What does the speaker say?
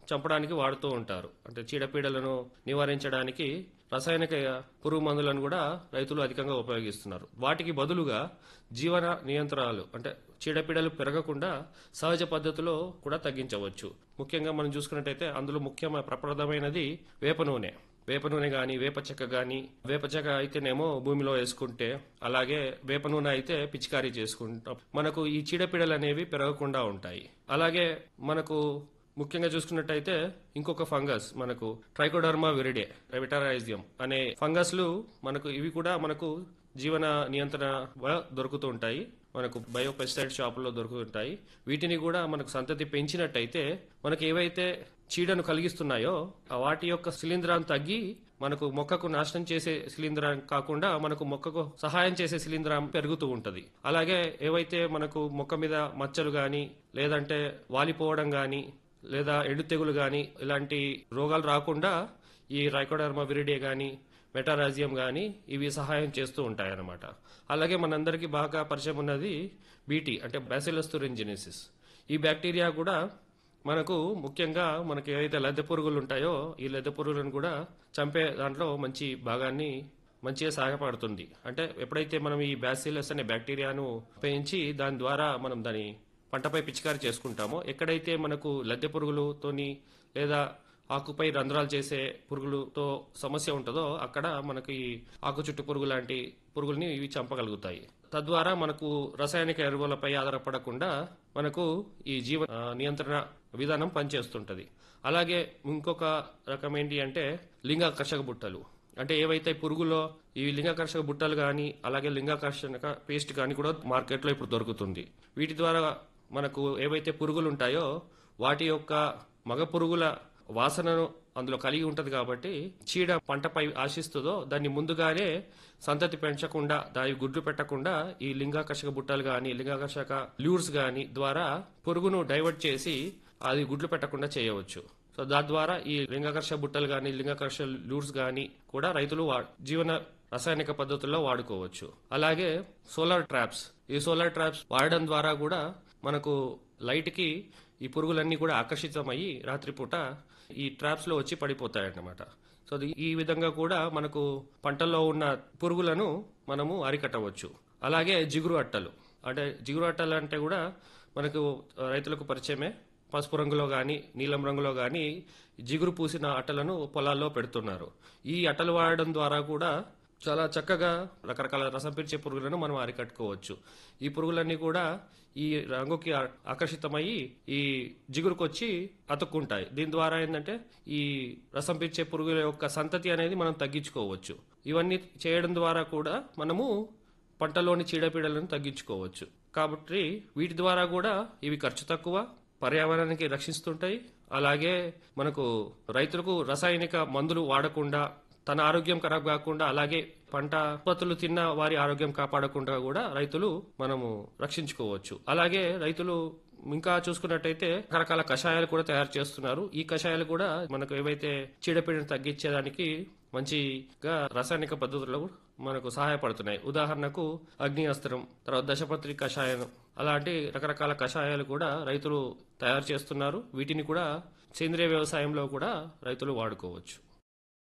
చంపడానికి వాడుతూ ఉంటారు అంటే చీడపీడలను నివారించడానికి రసాయనిక పురుగు మందులను కూడా రైతులు అధికంగా ఉపయోగిస్తున్నారు వాటికి బదులుగా జీవన నియంత్రణలు అంటే చీడపీడలు పెరగకుండా సహజ పద్ధతిలో కూడా తగ్గించవచ్చు ముఖ్యంగా మనం చూసుకున్నట్టయితే అందులో ముఖ్యమైన ప్రప్రదమైనది వేప నూనె వేప నూనె కానీ వేప చెక్క కానీ వేప చెక్క అయితేనేమో భూమిలో వేసుకుంటే అలాగే వేప నూనె అయితే పిచికారీ చేసుకుంటాం మనకు ఈ చీడపీడలు అనేవి పెరగకుండా ఉంటాయి అలాగే మనకు ముఖ్యంగా చూసుకున్నట్టయితే ఇంకొక ఫంగస్ మనకు ట్రైకోడర్మా విరిడే రెవిటారైజియం అనే ఫంగస్లు మనకు ఇవి కూడా మనకు జీవన నియంత్రణ దొరుకుతూ ఉంటాయి మనకు బయోపెస్టిసైడ్ షాపుల్లో దొరుకుతుంటాయి వీటిని కూడా మనకు సంతతి పెంచినట్టయితే మనకు ఏవైతే చీడను కలిగిస్తున్నాయో ఆ వాటి యొక్క శిలీంధ్రాన్ని తగ్గి మనకు మొక్కకు నాశనం చేసే శిలీంధ్రం కాకుండా మనకు మొక్కకు సహాయం చేసే శిలీంధ్రం పెరుగుతూ ఉంటది అలాగే ఏవైతే మనకు మొక్క మీద మచ్చలు గాని లేదంటే వాలిపోవడం గాని లేదా ఎండు తెగులు గాని ఇలాంటి రోగాలు రాకుండా ఈ రైకోడర్మా విరిడే గాని మెటారాజియం కానీ ఇవి సహాయం చేస్తూ ఉంటాయన్నమాట అలాగే మనందరికీ బాగా పరిచయం ఉన్నది బీటీ అంటే బ్యాసిలస్ తురింజినిసిస్ ఈ బ్యాక్టీరియా కూడా మనకు ముఖ్యంగా మనకి ఏవైతే లద్దె పురుగులు ఉంటాయో ఈ లద్దె పురుగులను కూడా చంపే దాంట్లో మంచి భాగాన్ని మంచిగా సహాయపడుతుంది అంటే ఎప్పుడైతే మనం ఈ బ్యాసిలస్ అనే బ్యాక్టీరియాను పెంచి దాని ద్వారా మనం దాని పంటపై పిచికారి చేసుకుంటామో ఎక్కడైతే మనకు లద్దె పురుగులతోని లేదా ఆకుపై రంధ్రాలు చేసే పురుగులతో సమస్య ఉంటుందో అక్కడ మనకి ఆకు చుట్టు పురుగు లాంటి పురుగుల్ని ఇవి చంపగలుగుతాయి తద్వారా మనకు రసాయనిక ఎరువులపై ఆధారపడకుండా మనకు ఈ జీవ ఆ, నియంత్రణ విధానం పనిచేస్తుంటది అలాగే ఇంకొక రకం ఏంటి అంటే లింగాకర్షక బుట్టలు అంటే ఏవైతే పురుగులో ఈ లింగాకర్షక బుట్టలు కానీ అలాగే లింగాకర్షక పేస్ట్ కానీ కూడా మార్కెట్లో ఇప్పుడు దొరుకుతుంది వీటి ద్వారా మనకు ఏవైతే పురుగులు ఉంటాయో వాటి యొక్క మగ పురుగుల వాసనను అందులో కలిగి ఉంటది కాబట్టి చీడ పంటపై ఆశిస్తుందో దాన్ని ముందుగానే సంతతి పెంచకుండా దాని గుడ్లు పెట్టకుండా ఈ లింగాకర్షక బుట్టలు గాని లింగాకర్షక ల్యూర్స్ గాని ద్వారా పురుగును డైవర్ట్ చేసి అది గుడ్లు పెట్టకుండా చేయవచ్చు సో దాని ద్వారా ఈ లింగాకర్షక బుట్టలు గాని లింగాకర్షక లూర్స్ గాని కూడా రైతులు వా- జీవన రసాయనిక పద్ధతుల్లో వాడుకోవచ్చు అలాగే సోలార్ ట్రాప్స్ ఈ సోలార్ ట్రాప్స్ వాడడం ద్వారా కూడా మనకు లైట్ కి ఈ పురుగులన్నీ కూడా ఆకర్షితమయ్యి రాత్రిపూట ఈ ట్రాప్స్ లో వచ్చి పడిపోతాయి అన్నమాట సో అది- ఈ విధంగా కూడా మనకు పంటల్లో ఉన్న పురుగులను మనము అరికట్టవచ్చు అలాగే జిగురు అట్టలు అంటే జిగురు అట్టలు అంటే కూడా మనకు రైతులకు పరిచయమే పసుపు రంగులో కానీ నీలం రంగులో కానీ జిగురు పూసిన అట్టలను పొలాల్లో పెడుతున్నారు ఈ అట్టలు వాడడం ద్వారా కూడా చాలా చక్కగా రకరకాల రసం పీల్చే పురుగులను మనం అరికట్టుకోవచ్చు ఈ పురుగులన్నీ కూడా ఈ రంగుకి ఆ- ఆకర్షితమయ్యి ఈ జిగురుకొచ్చి అతుక్కుంటాయి దీని ద్వారా ఏంటంటే ఈ రసం పీల్చే పురుగుల యొక్క సంతతి అనేది మనం తగ్గించుకోవచ్చు ఇవన్నీ చేయడం ద్వారా కూడా మనము పంటలోని చీడపీడలను తగ్గించుకోవచ్చు కాబట్టి వీటి ద్వారా కూడా ఇవి ఖర్చు తక్కువ పర్యావరణానికి రక్షిస్తుంటాయి అలాగే మనకు రైతులకు రసాయనిక మందులు వాడకుండా తన ఆరోగ్యం ఖరాబ్ కాకుండా అలాగే పంట ఉత్పత్తులు తిన్న వారి ఆరోగ్యం కాపాడకుండా కూడా రైతులు మనము రక్షించుకోవచ్చు అలాగే రైతులు ఇంకా చూసుకున్నట్టయితే రకరకాల కషాయాలు కూడా తయారు చేస్తున్నారు ఈ కషాయాలు కూడా మనకు ఏవైతే చీడపీడను తగ్గించేదానికి మంచిగా రాసాయనిక పద్ధతుల్లో మనకు సహాయపడుతున్నాయి ఉదాహరణకు అగ్ని అస్త్రం తర్వాత దశపత్రి కషాయం అలాంటి రకరకాల కషాయాలు కూడా రైతులు తయారు చేస్తున్నారు వీటిని కూడా సేంద్రియ వ్యవసాయంలో కూడా రైతులు వాడుకోవచ్చు